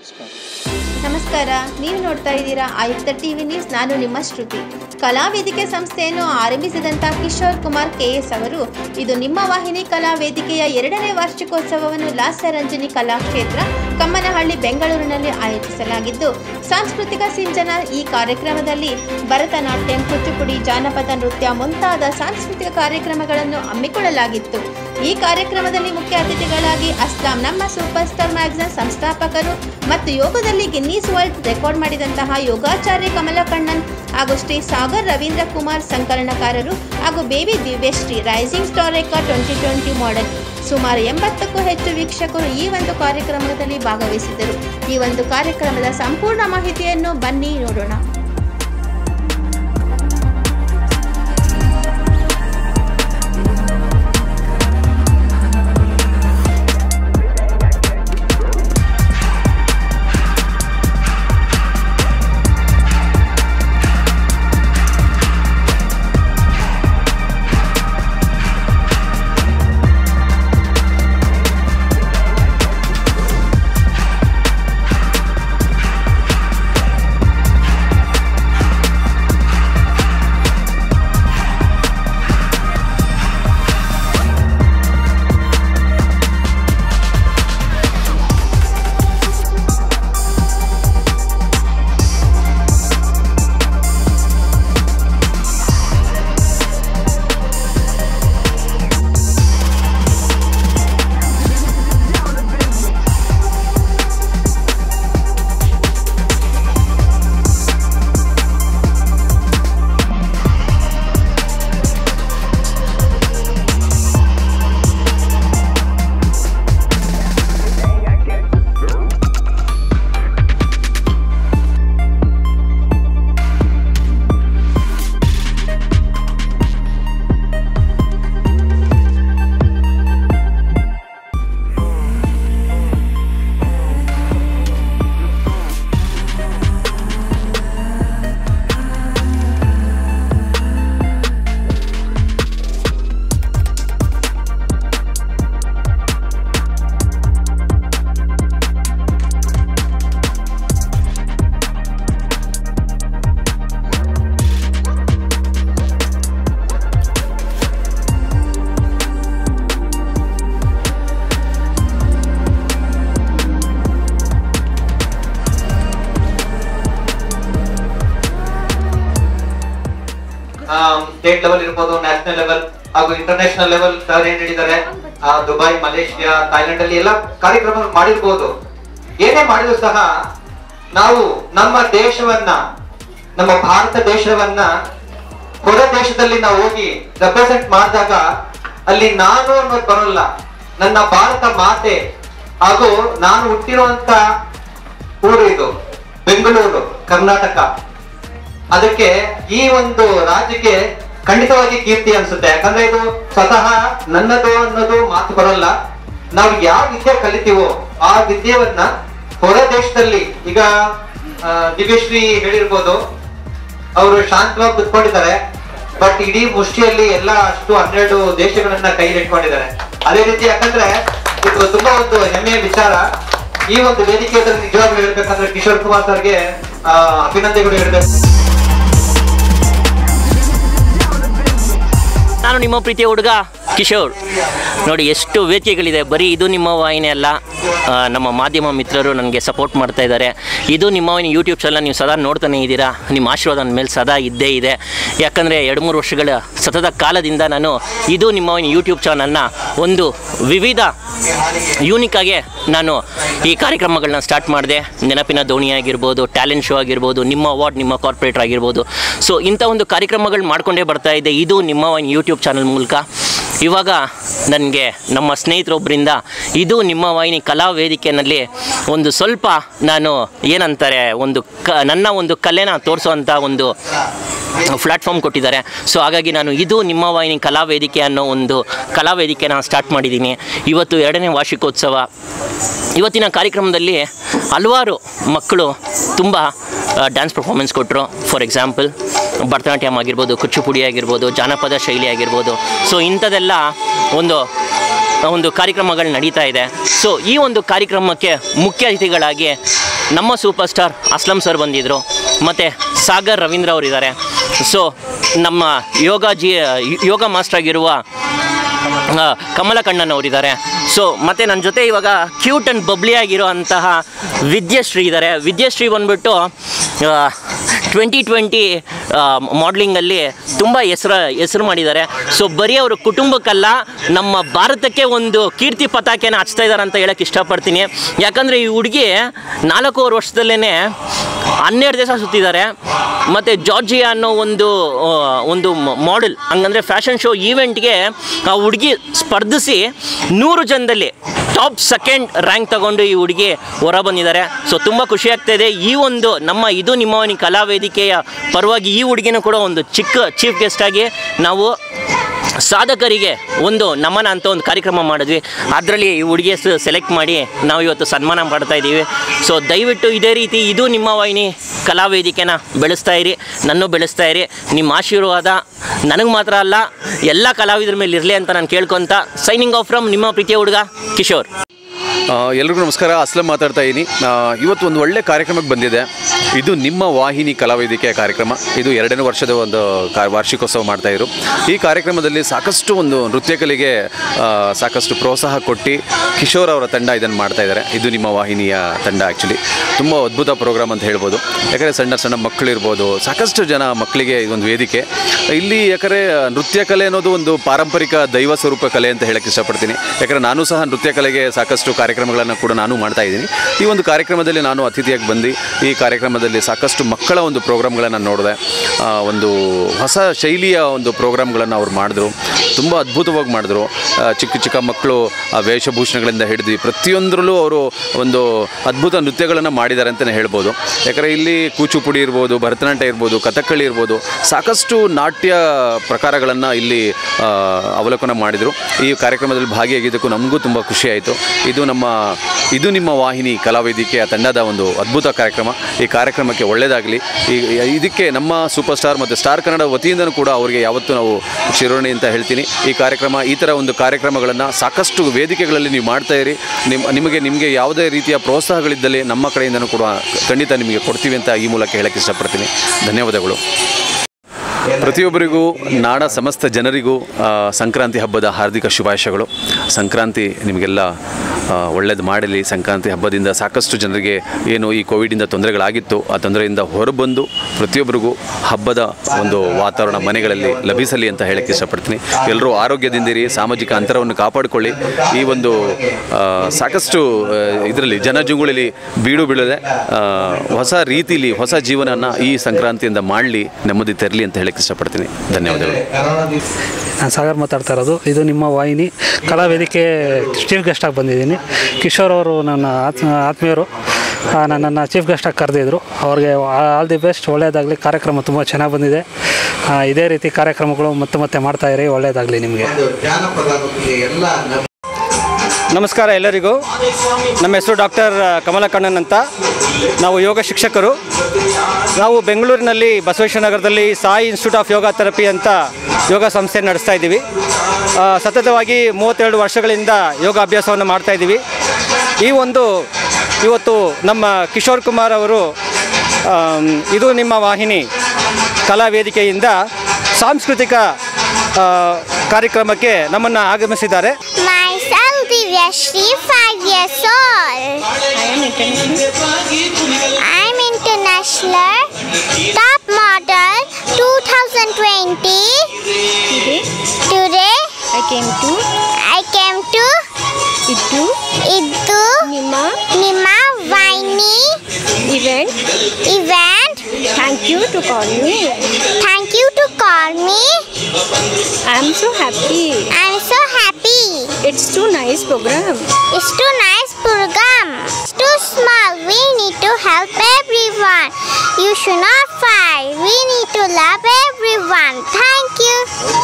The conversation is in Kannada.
ನಮಸ್ಕಾರ ನಮಸ್ಕಾರ ನೀವು ನೋಡ್ತಾ ಇದ್ದೀರಾ ಆಯುಕ್ತ ಟಿವಿ ನ್ಯೂಸ್ ನಾನು ನಿಮ್ಮ ಶ್ರುತಿ ಕಲಾವೇದಿಕೆ ಸಂಸ್ಥೆಯನ್ನು ಆರಂಭಿಸಿದಂಥ ಕಿಶೋರ್ ಕುಮಾರ್ ಕೆಎಸ್ ಅವರು ಇದು ನಿಮ್ಮ ವಾಹಿನಿ ಕಲಾ ವೇದಿಕೆಯ ಎರಡನೇ ವಾರ್ಷಿಕೋತ್ಸವವನ್ನು ಲಾಸ್ಯ ರಂಜನಿ ಕಲಾಕ್ಷೇತ್ರ ಕಮ್ಮನಹಳ್ಳಿ ಬೆಂಗಳೂರಿನಲ್ಲಿ ಆಯೋಜಿಸಲಾಗಿದ್ದು ಸಾಂಸ್ಕೃತಿಕ ಸಿಂಚನ ಈ ಕಾರ್ಯಕ್ರಮದಲ್ಲಿ ಭರತನಾಟ್ಯಂ ಕೂಚುಪುಡಿ ಜಾನಪದ ನೃತ್ಯ ಮುಂತಾದ ಸಾಂಸ್ಕೃತಿಕ ಕಾರ್ಯಕ್ರಮಗಳನ್ನು ಹಮ್ಮಿಕೊಳ್ಳಲಾಗಿತ್ತು ಈ ಕಾರ್ಯಕ್ರಮದಲ್ಲಿ ಮುಖ್ಯ ಅತಿಥಿಗಳಾಗಿ ಅಸ್ಲಾಂ ನಮ್ಮ ಸೂಪರ್ ಸ್ಟಾರ್ ಮ್ಯಾಗ್ಝಿನ್ ಸಂಸ್ಥಾಪಕರು ಮತ್ತು ಯೋಗದಲ್ಲಿ ಗಿನ್ನೀಸ್ ವರ್ಲ್ಡ್ ರೆಕಾರ್ಡ್ ಮಾಡಿದಂತಹ ಯೋಗಾಚಾರ್ಯ ಕಮಲಕಣ್ಣನ್ ಹಾಗೂ ಶ್ರೀ ಸಾಗರ್ ರವೀಂದ್ರ ಕುಮಾರ್ ಸಂಕಲನಕಾರರು ಹಾಗೂ baby Divyashree rising star record twenty twenty model ಸುಮಾರು ಎಂಬತ್ತಕ್ಕೂ ಹೆಚ್ಚು ವೀಕ್ಷಕರು ಈ ಒಂದು ಕಾರ್ಯಕ್ರಮದಲ್ಲಿ ಭಾಗವಹಿಸಿದ್ದರು ಈ ಒಂದು ಕಾರ್ಯಕ್ರಮದ ಸಂಪೂರ್ಣ ಮಾಹಿತಿಯನ್ನು ಬನ್ನಿ ನೋಡೋಣ ಸ್ಟೇಟ್ ಲೆವೆಲ್ ಇರ್ಬೋದು ನ್ಯಾಷನಲ್ ಲೆವೆಲ್ ಹಾಗೂ ಇಂಟರ್ನ್ಯಾಷನಲ್ ಲೆವೆಲ್ ಸರ್ ಏನ್ ಹೇಳಿದ್ದಾರೆ ಆ, ದುಬೈ ಮಲೇಷಿಯಾ ಥೈಲ್ಯಾಂಡ್ ಅಲ್ಲಿ ಎಲ್ಲ ಕಾರ್ಯಕ್ರಮ ಮಾಡಿರ್ಬೋದು ಏನೇ ಮಾಡಿದ್ರು ಸಹ ನಾವು ನಮ್ಮ ದೇಶವನ್ನ ನಮ್ಮ ಭಾರತ ದೇಶವನ್ನ ಹೊರ ದೇಶದಲ್ಲಿ ನಾವು ಹೋಗಿ ರೆಪ್ರೆಸೆಂಟ್ ಮಾಡಿದಾಗ ಅಲ್ಲಿ ನಾನು ಅನ್ನೋದು ಬರೋಲ್ಲ ನನ್ನ ಭಾರತ ಮಾತೆ ಹಾಗೂ ನಾನು ಹುಟ್ಟಿರುವಂತ ಊರು ಇದು ಬೆಂಗಳೂರು ಕರ್ನಾಟಕ ಅದಕ್ಕೆ ಈ ಒಂದು ರಾಜ್ಯಕ್ಕೆ ಖಂಡಿತವಾಗಿ ಕೀರ್ತಿ ಅನ್ಸುತ್ತೆ ಯಾಕಂದ್ರೆ ಇದು ಸ್ವತಃ ನನ್ನದು ಅನ್ನೋದು ಮಾತು ಬರಲ್ಲ ನಾವು ಯಾವ ವಿದ್ಯೆ ಕಲಿತೀವೋ ಆ ವಿದ್ಯೆಯನ್ನ ಹೊರ ದೇಶದಲ್ಲಿ ಈಗ ಆ, ದಿವ್ಯಶ್ರೀ ಹೇಳಿರ್ಬೋದು ಅವರು ಶಾಂತವಾಗಿ ಕುತ್ಕೊಂಡಿದ್ದಾರೆ ಬಟ್ ಇಡೀ ಮುಷ್ಟಿಯಲ್ಲಿ ಎಲ್ಲ ಅಷ್ಟು ಹನ್ನೆರಡು ದೇಶಗಳನ್ನ ಕೈಲಿಟ್ಕೊಂಡಿದ್ದಾರೆ ಅದೇ ರೀತಿ ಯಾಕಂದ್ರೆ ಇದು ತುಂಬಾ ಒಂದು ಹೆಮ್ಮೆಯ ವಿಚಾರ ಈ ಒಂದು ವೇದಿಕೆಯಲ್ಲಿ ನಿಜವಾಗ್ಲೂ ಹೇಳ್ಬೇಕಂದ್ರೆ ಕಿಶೋರ್ ಕುಮಾರ್ ಸರ್ಗೆ ಆ, ಅಭಿನಂದನೆಗಳು ಹೇಳ್ಬೇಕು ನಾನು ನಿಮ್ಮ ಪ್ರೀತಿಯ ಹುಡುಗ ಕಿಶೋರ್ ನೋಡಿ ಎಷ್ಟು ವೇದಿಕೆಗಳಿದೆ ಬರೀ ಇದು ನಿಮ್ಮ ವಾಹಿನಿ ಅಲ್ಲ ಆ, ನಮ್ಮ ಮಾಧ್ಯಮ ಮಿತ್ರರು ನನಗೆ ಸಪೋರ್ಟ್ ಮಾಡ್ತಾ ಇದ್ದಾರೆ ಇದು ನಿಮ್ಮ ವಾಹಿನಿ ಯೂಟ್ಯೂಬ್ ಚಾನಲ್ ನೀವು ಸದಾ ನೋಡ್ತಾನೆ ಇದ್ದೀರಾ ನಿಮ್ಮ ಆಶೀರ್ವಾದ ನನ್ನ ಮೇಲೆ ಸದಾ ಇದ್ದೇ ಇದೆ ಯಾಕಂದರೆ ಎರಡು ಮೂರು ವರ್ಷಗಳ ಸತತ ಕಾಲದಿಂದ ನಾನು ಇದು ನಿಮ್ಮ ವಾಹಿನಿ ಯೂಟ್ಯೂಬ್ ಚಾನಲ್ನ ಒಂದು ವಿವಿಧ ಯೂನಿಕ್ಕಾಗೆ ನಾನು ಈ ಕಾರ್ಯಕ್ರಮಗಳನ್ನ ಸ್ಟಾರ್ಟ್ ಮಾಡಿದೆ ನೆನಪಿನ ದೋಣಿ ಆಗಿರ್ಬೋದು ಟ್ಯಾಲೆಂಟ್ ಶೋ ಆಗಿರ್ಬೋದು ನಿಮ್ಮ ಅವಾರ್ಡ್ ನಿಮ್ಮ ಕಾರ್ಪೊರೇಟರ್ ಆಗಿರ್ಬೋದು ಸೊ ಇಂಥ ಒಂದು ಕಾರ್ಯಕ್ರಮಗಳು ಮಾಡ್ಕೊಂಡೇ ಬರ್ತಾ ಇದೆ ಇದು ನಿಮ್ಮ ಒಂದು ಯೂಟ್ಯೂಬ್ ಚಾನಲ್ ಮೂಲಕ ಇವಾಗ ನನಗೆ ನಮ್ಮ ಸ್ನೇಹಿತರೊಬ್ಬರಿಂದ ಇದು ನಿಮ್ಮ ವಾಹಿನಿ ಕಲಾ ವೇದಿಕೆಯಲ್ಲಿ ಒಂದು ಸ್ವಲ್ಪ ನಾನು ಏನಂತಾರೆ ಒಂದು ಕ ನನ್ನ ಒಂದು ಕಲೆನ ತೋರಿಸುವಂಥ ಒಂದು ಪ್ಲ್ಯಾಟ್ಫಾರ್ಮ್ ಕೊಟ್ಟಿದ್ದಾರೆ ಸೊ ಹಾಗಾಗಿ ನಾನು ಇದು ನಿಮ್ಮ ವಾಹಿನಿ ಕಲಾ ವೇದಿಕೆ ಅನ್ನೋ ಒಂದು ಕಲಾ ವೇದಿಕೆನ ಸ್ಟಾರ್ಟ್ ಮಾಡಿದ್ದೀನಿ ಇವತ್ತು ಎರಡನೇ ವಾರ್ಷಿಕೋತ್ಸವ ಇವತ್ತಿನ ಕಾರ್ಯಕ್ರಮದಲ್ಲಿ ಹಲವಾರು ಮಕ್ಕಳು ತುಂಬ ಡ್ಯಾನ್ಸ್ ಪರ್ಫಾರ್ಮೆನ್ಸ್ ಕೊಟ್ಟರು ಫಾರ್ ಎಕ್ಸಾಂಪಲ್ ಭರತನಾಟ್ಯಂ ಆಗಿರ್ಬೋದು ಕುಚ್ಚುಪುಡಿ ಆಗಿರ್ಬೋದು ಜಾನಪದ ಶೈಲಿ ಆಗಿರ್ಬೋದು ಸೊ ಇಂಥದ್ದೆಲ್ಲ ಒಂದು ಒಂದು ಕಾರ್ಯಕ್ರಮಗಳು ನಡೀತಾ ಇದೆ ಸೊ ಈ ಒಂದು ಕಾರ್ಯಕ್ರಮಕ್ಕೆ ಮುಖ್ಯ ಅತಿಥಿಗಳಾಗಿ ನಮ್ಮ ಸೂಪರ್ ಸ್ಟಾರ್ ಅಸ್ಲಂ ಸರ್ ಬಂದಿದ್ದರು ಮತ್ತು ಸಾಗರ್ ರವೀಂದ್ರ ಅವರಿದ್ದಾರೆ ಸೊ ನಮ್ಮ ಯೋಗ ಜಿ ಯೋಗ ಮಾಸ್ಟರ್ ಆಗಿರುವ ಆ, ಕಮಲ ಕಣ್ಣನ್ ಅವರಿದ್ದಾರೆ ಸೊ ಮತ್ತು ನನ್ನ ಜೊತೆ ಇವಾಗ ಕ್ಯೂಟ್ ಆ್ಯಂಡ್ ಬಬ್ಲಿ ಆಗಿರೋ ಅಂತಹ ವಿದ್ಯಶ್ರೀ ಇದ್ದಾರೆ ವಿದ್ಯಶ್ರೀ ಬಂದ್ಬಿಟ್ಟು ಟ್ವೆಂಟಿ ಟ್ವೆಂಟಿ ಮಾಡ್ಲಿಂಗಲ್ಲಿ ತುಂಬ ಹೆಸರು ಹೆಸರು ಮಾಡಿದ್ದಾರೆ ಸೊ ಬರೀ ಅವ್ರ ಕುಟುಂಬಕ್ಕಲ್ಲ ನಮ್ಮ ಭಾರತಕ್ಕೆ ಒಂದು ಕೀರ್ತಿ ಪತಾಕೆನ ಹಚ್ತಾ ಇದ್ದಾರೆ ಅಂತ ಹೇಳಕ್ಕೆ ಇಷ್ಟಪಡ್ತೀನಿ ಯಾಕಂದರೆ ಈ ಹುಡುಗಿ ನಾಲ್ಕೂವರೆ ವರ್ಷದಲ್ಲೇ ಹನ್ನೆರಡು ದಿವಸ ಸುತ್ತಿದ್ದಾರೆ ಮತ್ತು ಜಾರ್ಜಿಯಾ ಅನ್ನೋ ಒಂದು ಆ, ಒಂದು ಮಾಡೆಲ್ ಹಂಗಂದ್ರೆ ಫ್ಯಾಷನ್ ಶೋ ಈವೆಂಟ್ಗೆ ಆ ಹುಡುಗಿ ಸ್ಪರ್ಧಿಸಿ ನೂರು ಜನದಲ್ಲಿ ಟಾಪ್ ಸೆಕೆಂಡ್ ರ್ಯಾಂಕ್ ತಗೊಂಡು ಈ ಹುಡುಗಿ ಹೊರ ಬಂದಿದ್ದಾರೆ ಸೊ ತುಂಬ ಖುಷಿ ಆಗ್ತಾ ಇದೆ ಈ ಒಂದು ನಮ್ಮ ಇದು ನಿಮ್ಮವನಿ ಕಲಾ ವೇದಿಕೆಯ ಪರವಾಗಿ ಈ ಹುಡುಗಿನೂ ಕೂಡ ಒಂದು ಚಿಕ್ಕ ಚೀಫ್ ಗೆಸ್ಟ್ ಆಗಿ ನಾವು ಸಾಧಕರಿಗೆ ಒಂದು ನಮನ ಅಂತ ಒಂದು ಕಾರ್ಯಕ್ರಮ ಮಾಡಿದ್ವಿ ಅದರಲ್ಲಿ ಈ ಹುಡುಗಿ ಸೆಲೆಕ್ಟ್ ಮಾಡಿ ನಾವು ಇವತ್ತು ಸನ್ಮಾನ ಮಾಡ್ತಾ ಇದ್ದೀವಿ ಸೊ ದಯವಿಟ್ಟು ಇದೇ ರೀತಿ ಇದು ನಿಮ್ಮ ವಾಹಿನಿ ಕಲಾ ವೇದಿಕೆನ ಬೆಳೆಸ್ತಾ ಇರಿ ನನ್ನೂ ಬೆಳೆಸ್ತಾ ಇರಿ ನಿಮ್ಮ ಆಶೀರ್ವಾದ ನನಗೆ ಮಾತ್ರ ಅಲ್ಲ ಎಲ್ಲ ಕಲಾವಿದರ ಮೇಲೆ ಇರಲಿ ಅಂತ ನಾನು ಕೇಳ್ಕೊತ ಸೈನಿಂಗ್ ಆಫ್ ಫ್ರಮ್ ನಿಮ್ಮ ಪ್ರೀತಿಯ ಹುಡುಗ ಕಿಶೋರ್ ಆ, ಎಲ್ರಿಗೂ ನಮಸ್ಕಾರ ಅಸ್ಲಂ ಮಾತಾಡ್ತಾ ಇದ್ದೀನಿ ಆ, ಇವತ್ತು ಒಂದು ಒಳ್ಳೆ ಕಾರ್ಯಕ್ರಮಕ್ಕೆ ಬಂದಿದೆ ಇದು ನಿಮ್ಮ ವಾಹಿನಿ ಕಲಾವೇದಿಕೆಯ ಕಾರ್ಯಕ್ರಮ ಇದು ಎರಡನೇ ವರ್ಷದ ಒಂದು ಕಾ ವಾರ್ಷಿಕೋತ್ಸವ ಮಾಡ್ತಾ ಇದ್ರು ಈ ಕಾರ್ಯಕ್ರಮದಲ್ಲಿ ಸಾಕಷ್ಟು ಒಂದು ನೃತ್ಯ ಕಲೆಗೆ ಆ, ಸಾಕಷ್ಟು ಪ್ರೋತ್ಸಾಹ ಕೊಟ್ಟು ಕಿಶೋರ್ ಅವರ ತಂಡ ಇದನ್ನು ಮಾಡ್ತಾ ಇದ್ದಾರೆ ಇದು ನಿಮ್ಮ ವಾಹಿನಿಯ ತಂಡ ಆ್ಯಕ್ಚುಲಿ ತುಂಬ ಅದ್ಭುತ ಪ್ರೋಗ್ರಾಮ್ ಅಂತ ಹೇಳ್ಬೋದು ಯಾಕಂದರೆ ಸಣ್ಣ ಸಣ್ಣ ಮಕ್ಕಳಿರ್ಬೋದು ಸಾಕಷ್ಟು ಜನ ಮಕ್ಕಳಿಗೆ ಇದೊಂದು ವೇದಿಕೆ ಇಲ್ಲಿ ಯಾಕಂದರೆ ನೃತ್ಯ ಕಲೆ ಅನ್ನೋದು ಒಂದು ಪಾರಂಪರಿಕ ದೈವ ಸ್ವರೂಪ ಕಲೆ ಅಂತ ಹೇಳಕ್ಕೆ ಇಷ್ಟಪಡ್ತೀನಿ ಯಾಕಂದರೆ ನಾನು ಸಹ ನೃತ್ಯ ಕಲೆಗೆ ಸಾಕಷ್ಟು ಕಾರ್ಯಕ್ರಮಗಳನ್ನು ಕೂಡ ನಾನು ಮಾಡ್ತಾ ಇದ್ದೀನಿ ಈ ಒಂದು ಕಾರ್ಯಕ್ರಮದಲ್ಲಿ ನಾನು ಅತಿಥಿಯಾಗಿ ಬಂದು ಈ ಕಾರ್ಯಕ್ರಮದಲ್ಲಿ ಸಾಕಷ್ಟು ಮಕ್ಕಳ ಒಂದು ಪ್ರೋಗ್ರಾಮ್ಗಳನ್ನು ನೋಡಿದೆ ಆ, ಒಂದು ಹೊಸ ಶೈಲಿಯ ಒಂದು ಪ್ರೋಗ್ರಾಮ್ಗಳನ್ನು ಅವ್ರು ಮಾಡಿದ್ರು ತುಂಬ ಅದ್ಭುತವಾಗಿ ಮಾಡಿದ್ರು ಆ, ಚಿಕ್ಕ ಚಿಕ್ಕ ಮಕ್ಕಳು ಆ ವೇಷಭೂಷಣಗಳಿಂದ ಹಿಡಿದು ಪ್ರತಿಯೊಂದರಲ್ಲೂ ಅವರು ಒಂದು ಅದ್ಭುತ ನೃತ್ಯಗಳನ್ನು ಮಾಡಿದ್ದಾರೆ ಅಂತಲೇ ಹೇಳ್ಬೋದು ಯಾಕಂದರೆ ಇಲ್ಲಿ ಕೂಚುಪುಡಿ ಇರ್ಬೋದು ಭರತನಾಟ್ಯ ಇರ್ಬೋದು ಕಥಕ್ಕಳಿ ಇರ್ಬೋದು ಸಾಕಷ್ಟು ನಾಟ್ಯ ಪ್ರಕಾರಗಳನ್ನು ಇಲ್ಲಿ ಆ, ಅವಲೋಕನ ಮಾಡಿದರು ಈ ಕಾರ್ಯಕ್ರಮದಲ್ಲಿ ಭಾಗಿಯಾಗಿದ್ದಕ್ಕೂ ನಮಗೂ ತುಂಬ ಖುಷಿ ಆಯಿತು ಇದು ನಮ್ಮ ಇದು ನಿಮ್ಮ ವಾಹಿನಿ ಕಲಾವೇದಿಕೆಯ ತಂಡದ ಒಂದು ಅದ್ಭುತ ಕಾರ್ಯಕ್ರಮ ಈ ಕಾರ್ಯಕ್ರಮಕ್ಕೆ ಒಳ್ಳೆಯದಾಗಲಿ ಈ ಇದಕ್ಕೆ ನಮ್ಮ ಸೂಪರ್ ಸ್ಟಾರ್ ಮತ್ತು ಸ್ಟಾರ್ ಕನ್ನಡ ವತಿಯಿಂದನೂ ಕೂಡ ಅವರಿಗೆ ಯಾವತ್ತೂ ನಾವು ಚಿರೋಣಿ ಅಂತ ಹೇಳ್ತೀನಿ ಈ ಕಾರ್ಯಕ್ರಮ ಈ ಥರ ಒಂದು ಕಾರ್ಯಕ್ರಮಗಳನ್ನು ಸಾಕಷ್ಟು ವೇದಿಕೆಗಳಲ್ಲಿ ನೀವು ಮಾಡ್ತಾ ಇರಿ ನಿಮ್ಮ ನಿಮಗೆ ನಿಮಗೆ ಯಾವುದೇ ರೀತಿಯ ಪ್ರೋತ್ಸಾಹಗಳಿದ್ದಲ್ಲಿ ನಮ್ಮ ಕಡೆಯಿಂದನೂ ಕೂಡ ಖಂಡಿತ ನಿಮಗೆ ಕೊಡ್ತೀವಿ ಅಂತ ಈ ಮೂಲಕ ಹೇಳಕ್ಕೆ ಇಷ್ಟಪಡ್ತೀನಿ ಧನ್ಯವಾದಗಳು ಪ್ರತಿಯೊಬ್ಬರಿಗೂ ನಾಡ ಸಮಸ್ತ ಜನರಿಗೂ ಆ, ಸಂಕ್ರಾಂತಿ ಹಬ್ಬದ ಹಾರ್ದಿಕ ಶುಭಾಶಯಗಳು ಸಂಕ್ರಾಂತಿ ನಿಮಗೆಲ್ಲ ಒಳ್ಳೇದು ಮಾಡಲಿ ಸಂಕ್ರಾಂತಿ ಹಬ್ಬದಿಂದ ಸಾಕಷ್ಟು ಜನರಿಗೆ ಏನು ಈ ಕೋವಿಡಿಂದ ತೊಂದರೆಗಳಾಗಿತ್ತು ಆ ತೊಂದರೆಯಿಂದ ಹೊರಬಂದು ಪ್ರತಿಯೊಬ್ಬರಿಗೂ ಹಬ್ಬದ ಒಂದು ವಾತಾವರಣ ಮನೆಗಳಲ್ಲಿ ಲಭಿಸಲಿ ಅಂತ ಹೇಳಕ್ಕೆ ಇಷ್ಟಪಡ್ತೀನಿ ಎಲ್ಲರೂ ಆರೋಗ್ಯದಿಂದಿರಿ ಸಾಮಾಜಿಕ ಅಂತರವನ್ನು ಕಾಪಾಡಿಕೊಳ್ಳಿ ಈ ಒಂದು ಆ, ಸಾಕಷ್ಟು ಇದರಲ್ಲಿ ಜನಜುಂಗುಳಲ್ಲಿ ಬೀಡು ಬೀಳದೆ ಆ, ಹೊಸ ರೀತಿಲಿ ಹೊಸ ಜೀವನನ ಈ ಸಂಕ್ರಾಂತಿಯಿಂದ ಮಾಡಲಿ ನೆಮ್ಮದಿ ತರಲಿ ಅಂತ ಹೇಳಕ್ಕೆ ಇಷ್ಟಪಡ್ತೀನಿ ಧನ್ಯವಾದಗಳು ನಾನು ಸಾಗರ್ ಮಾತಾಡ್ತಾ ಇರೋದು ಇದು ನಿಮ್ಮ ವಾಹಿನಿ ಕಲಾ ವೇದಿಕೆ ಚೀಫ್ ಗೆಸ್ಟಾಗಿ ಬಂದಿದ್ದೀನಿ ಕಿಶೋರ್ ಅವರು ನನ್ನ ಆತ್ಮ ಆತ್ಮೀಯರು ಆ, ನನ್ನನ್ನು ಚೀಫ್ ಗೆಸ್ಟಾಗಿ ಕರೆದಿದ್ರು ಅವ್ರಿಗೆ ಆಲ್ ದಿ ಬೆಸ್ಟ್ ಒಳ್ಳೆಯದಾಗಲಿ ಕಾರ್ಯಕ್ರಮ ತುಂಬ ಚೆನ್ನಾಗಿ ಬಂದಿದೆ ಆ, ಇದೇ ರೀತಿ ಕಾರ್ಯಕ್ರಮಗಳು ಮತ್ತೆ ಮತ್ತೆ ಮಾಡ್ತಾ ಇರಿ ಒಳ್ಳೆಯದಾಗಲಿ ನಿಮಗೆ ನಮಸ್ಕಾರ ಎಲ್ಲರಿಗೂ ನಮ್ಮ ಹೆಸರು ಡಾಕ್ಟರ್ ಕಮಲ ಕಣ್ಣನ್ ಅಂತ ನಾವು ಯೋಗ ಶಿಕ್ಷಕರು ನಾವು ಬೆಂಗಳೂರಿನಲ್ಲಿ ಬಸವೇಶ್ವರ ನಗರದಲ್ಲಿ Sai institute of yoga therapy ಅಂತ ಯೋಗ ಸಂಸ್ಥೆ ನಡೆಸ್ತಾ ಇದ್ದೀವಿ ಆ, ಸತತವಾಗಿ ಮೂವತ್ತೆರಡು ವರ್ಷಗಳಿಂದ ಯೋಗ ಅಭ್ಯಾಸವನ್ನು ಮಾಡ್ತಾ ಇದ್ದೀವಿ ಈ ಒಂದು ಇವತ್ತು ನಮ್ಮ ಕಿಶೋರ್ ಕುಮಾರ್ ಅವರು ಆಮ್, ಇದು ನಿಮ್ಮ ವಾಹಿನಿ ಕಲಾ ವೇದಿಕೆಯಿಂದ ಸಾಂಸ್ಕೃತಿಕ ಆ, ಕಾರ್ಯಕ್ರಮಕ್ಕೆ ನಮ್ಮನ್ನು ಆಗಮಿಸಿದ್ದಾರೆ Myself Divyashri, 5 years old. I am international top model 2020. Today I came to I came to Iddu Iddu Nima Nima Vaini event. event. Thank you to call me. Thank you to call me. I am so happy. I am so happy. It's too nice program. It's too nice program. It's too small. We need to help everyone. You should not fight. We need to love everyone. Thank you.